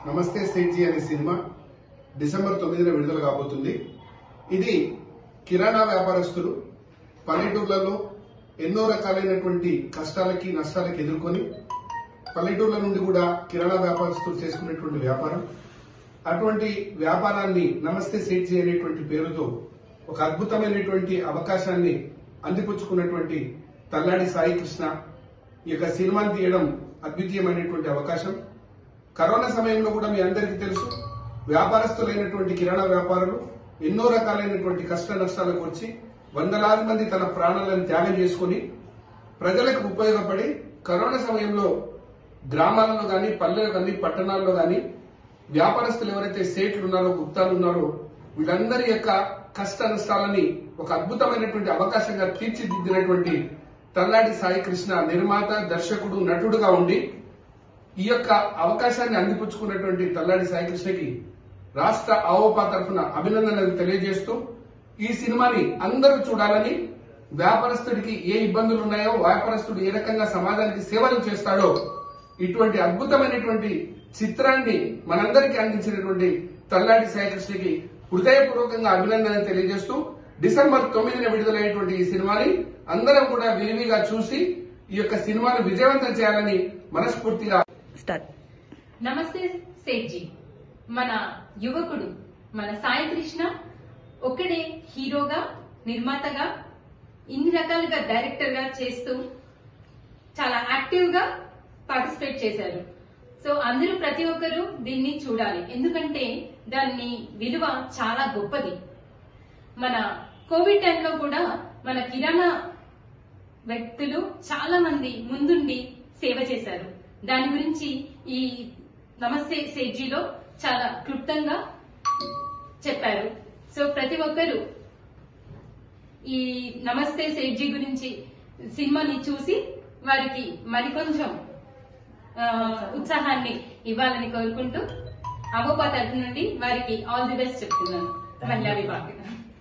నమస్తే సేట్జీ అనే cinema December తొమ్మిదిన విడుదల కాబోతుంది ఇది కిరాణా వ్యాపారస్తులు పల్లెటూర్లలో ఎన్నో రకాలైనటువంటి కష్టాలకి నష్టాలకి ఎదుర్కొని పల్లెటూర్ల నుండి కూడా కిరాణా వ్యాపారస్తులు చేసుకునేటువంటి వ్యాపారం అటువంటి వ్యాపారాన్ని నమస్తే సేట్జీ అనేటువంటి పేరుతో ఒక అద్భుతమైనటువంటి అవకాశాన్ని అందిపుచ్చుకున్నటువంటి తల్లాడి సాయి కృష్ణ ఈ యొక్క సినిమాని తీయడం అద్వితీయమైనటువంటి అవకాశం కరోనా సమయంలో కూడా మీ అందరికీ తెలుసు వ్యాపారస్తులైనటువంటి కిరాణా వ్యాపారులు ఎన్నో రకాలైనటువంటి కష్ట నష్టాలకు వచ్చి వందలాది మంది తన ప్రాణాలను త్యాగం చేసుకుని ప్రజలకు ఉపయోగపడి కరోనా సమయంలో గ్రామాలలో గాని పల్లెలు గాని పట్టణాల్లో గాని వ్యాపారస్తులు ఎవరైతే సేట్లు ఉన్నారో గుప్తాలు ఉన్నారో వీళ్ళందరి యొక్క కష్ట నష్టాలని ఒక అద్భుతమైనటువంటి అవకాశంగా తీర్చిదిద్దినటువంటి తల్లాడి సాయి కృష్ణ నిర్మాత దర్శకుడు నటుడుగా ఉండి ఈ యొక్క అవకాశాన్ని అందిపుచ్చుకున్నటువంటి తల్లాడి సాయి కృష్ణకి రాష్ట్ర ఆవోపా తరఫున అభినందనలు తెలియజేస్తూ ఈ సినిమాని అందరూ చూడాలని వ్యాపారస్తుడికి ఏ ఇబ్బందులు ఉన్నాయో వ్యాపారస్తుడు ఏ రకంగా సమాజానికి సేవలు చేస్తాడో ఇటువంటి అద్భుతమైనటువంటి చిత్రాన్ని మనందరికీ అందించినటువంటి తల్లాడి సాయి కృష్ణకి హృదయపూర్వకంగా అభినందనలు తెలియజేస్తూ డిసెంబర్ తొమ్మిదిన విడుదలైనటువంటి ఈ సినిమాని అందరం కూడా విరివిగా చూసి ఈ యొక్క సినిమాను విజయవంతం చేయాలని మనస్ఫూర్తిగా స్టార్ట్ నమస్తే సేట్జీ మన యువకుడు మన సాయి కృష్ణ ఒక్కడే హీరోగా నిర్మాతగా ఇన్ని రకాలుగా డైరెక్టర్ గా చేస్తూ చాలా యాక్టివ్ గా పార్టిసిపేట్ చేశారు సో అందరూ ప్రతి ఒక్కరూ దీన్ని చూడాలి ఎందుకంటే దాని విలువ చాలా గొప్పది మన కోవిడ్ టైంలో కూడా మన కిరాణా వ్యక్తులు చాలా మంది ముందుండి సేవ చేశారు దాని గురించి ఈ నమస్తే సేజీలో చాలా క్లుప్తంగా చెప్పారు సో ప్రతి ఒక్కరూ ఈ నమస్తే సేజీ గురించి సినిమాని చూసి వారికి మరికొంచెం ఆ, ఉత్సాహాన్ని ఇవ్వాలని కోరుకుంటూ అవోపా తరఫు నుండి వారికి ఆల్ ది బెస్ట్ చెప్తున్నాను మహిళా విభాగం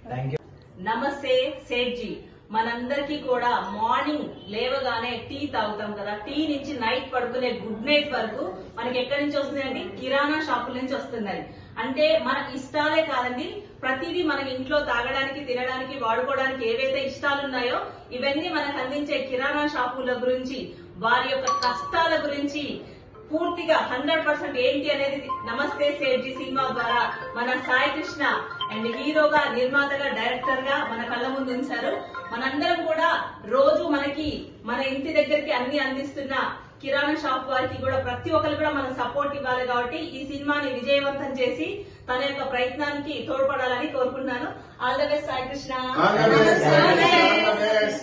నమస్తే సేట్జీ మనందరికీ కూడా మార్నింగ్ లేవగానే టీ తాగుతాం కదా టీ నుంచి నైట్ పడుకునే గుడ్ నైట్ వరకు మనకి ఎక్కడి నుంచి వస్తుందండి కిరాణా షాపుల నుంచి వస్తుందండి అంటే మన ఇష్టాలే కాదండి ప్రతిదీ మనకి ఇంట్లో తాగడానికి తినడానికి వాడుకోవడానికి ఏవైతే ఇష్టాలు ఉన్నాయో ఇవన్నీ మనకు అందించే కిరాణా షాపుల గురించి వారి యొక్క కష్టాల గురించి పూర్తిగా హండ్రెడ్ పర్సెంట్ ఏంటి అనేది నమస్తే సేట్జీ సినిమా ద్వారా మన సాయి కృష్ణ అండ్ హీరోగా నిర్మాతగా డైరెక్టర్ గా మన కళ్ళ ముందు ఉంచారు మనందరం కూడా రోజు మనకి మన ఇంటి దగ్గరికి అన్ని అందిస్తున్న కిరాణా షాప్ వారికి కూడా ప్రతి ఒక్కరు కూడా మనం సపోర్ట్ ఇవ్వాలి కాబట్టి ఈ సినిమాని విజయవంతం చేసి తన యొక్క ప్రయత్నానికి తోడ్పడాలని కోరుకుంటున్నాను all the best Sai Krishna All the best. All the best.